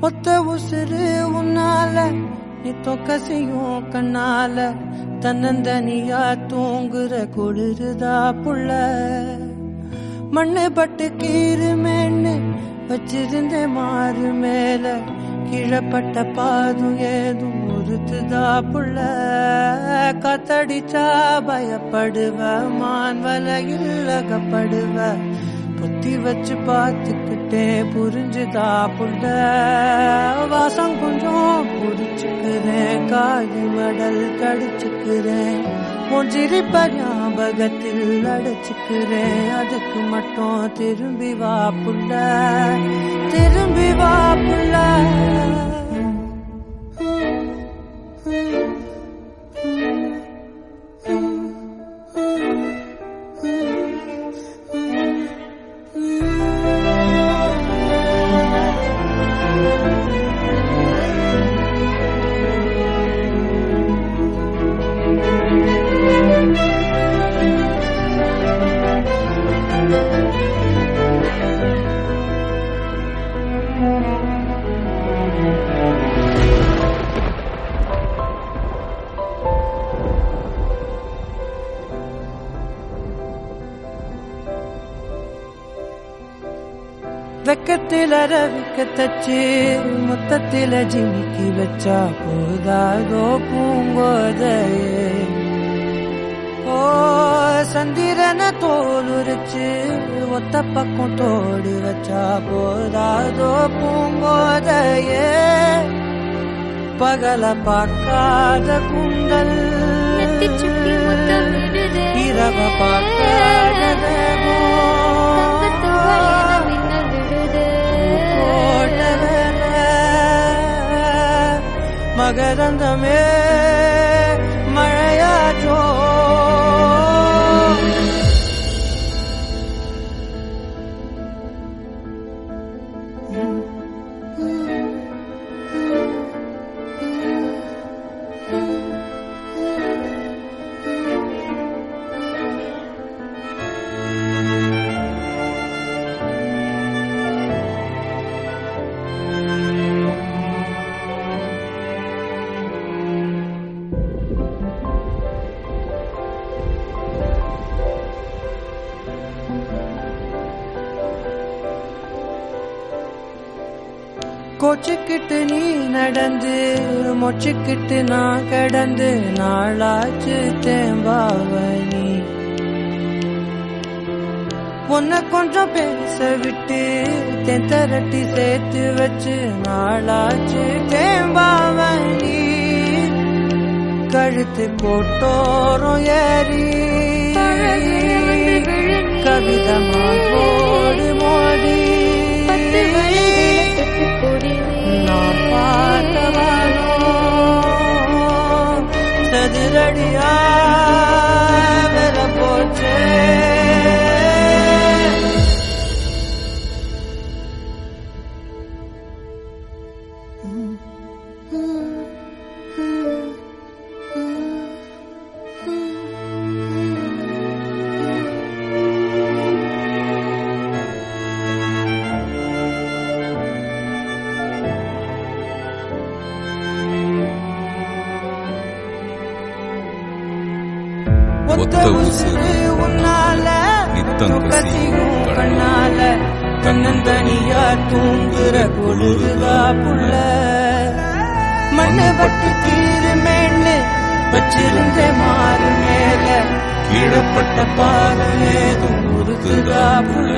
ஒத்த உசுறு உன்னால நீ தொக்கசையும் கண்ணால தன்னந்தனியா தூங்குற குளிருதா புள்ள மண்ணு பட்டு கீருமேன்னு வச்சிருந்த மாறு மேல கீழப்பட்ட பாதும் ஏதும் உறுத்துதா புள்ள காத்தடிச்சா பயப்படுவ மான் வலையில் அகப்படுவ புத்தி வச்சு பார்த்துக்கிட்டே புரிஞ்சுதா புள்ள வாசம் கொஞ்சம் புடிச்சுக்கிறேன் காலி மடல் கடிச்சுக்கிறேன் முஞ்சிரிப்ப ஞாபகத்தில் அடைச்சுக்கிறேன் அதுக்கு மட்டும் திரும்பி வா புள்ள திரும்பி வா புள்ள வெக்கத்தில ரவிக்க தச்சு மொத்தத்தில ஜிமிக்கி வச்சா போதாதோ பூங்கோதையே ஓ சந்திரன தோலுரிச்சு ஒத்த பக்கம் தோடு வச்சா போதாதோ பூங்கோதையே பகல பார்க்காத குண்டல் நெத்திச் சுட்டி முத்தமிடுதே. இரவ பார்க்காத தங்கத்து வயன மின்னல் விடுதே. கோட்டவன மகரந்தமே மழையாச்சோ கோச்சுக்கிட்டு நீ நடந்து மொச்சுக்கிட்டு நான் கடந்து நாளாச்சு தேம்பாவனி உன்னை கொஞ்சம் பேச விட்டு தென்தரட்டி சேர்த்து வச்சு நாளாச்சு தேம்பாவனி கழுத்து கோட்டோரம் ஏறி பழகுற வந்து விழுநீ. கவிதமா போடு மோடி பத்து வயதில தொட்டு பொடிவே. நான் பார்த்தவானோ சதுரடியா வர போச்சே ஒத்த உசுறு உன்னால நித்தம் கசியும் கண்ணால தன்னந்தனியா தூங்குற குளிருதா புள்ள மண்ணு பட்டு கீருமேன்னு வச்சிருந்த மாறு மேல கீழப்பட்ட பாதம் ஏதும் உருக்குதா புள்ள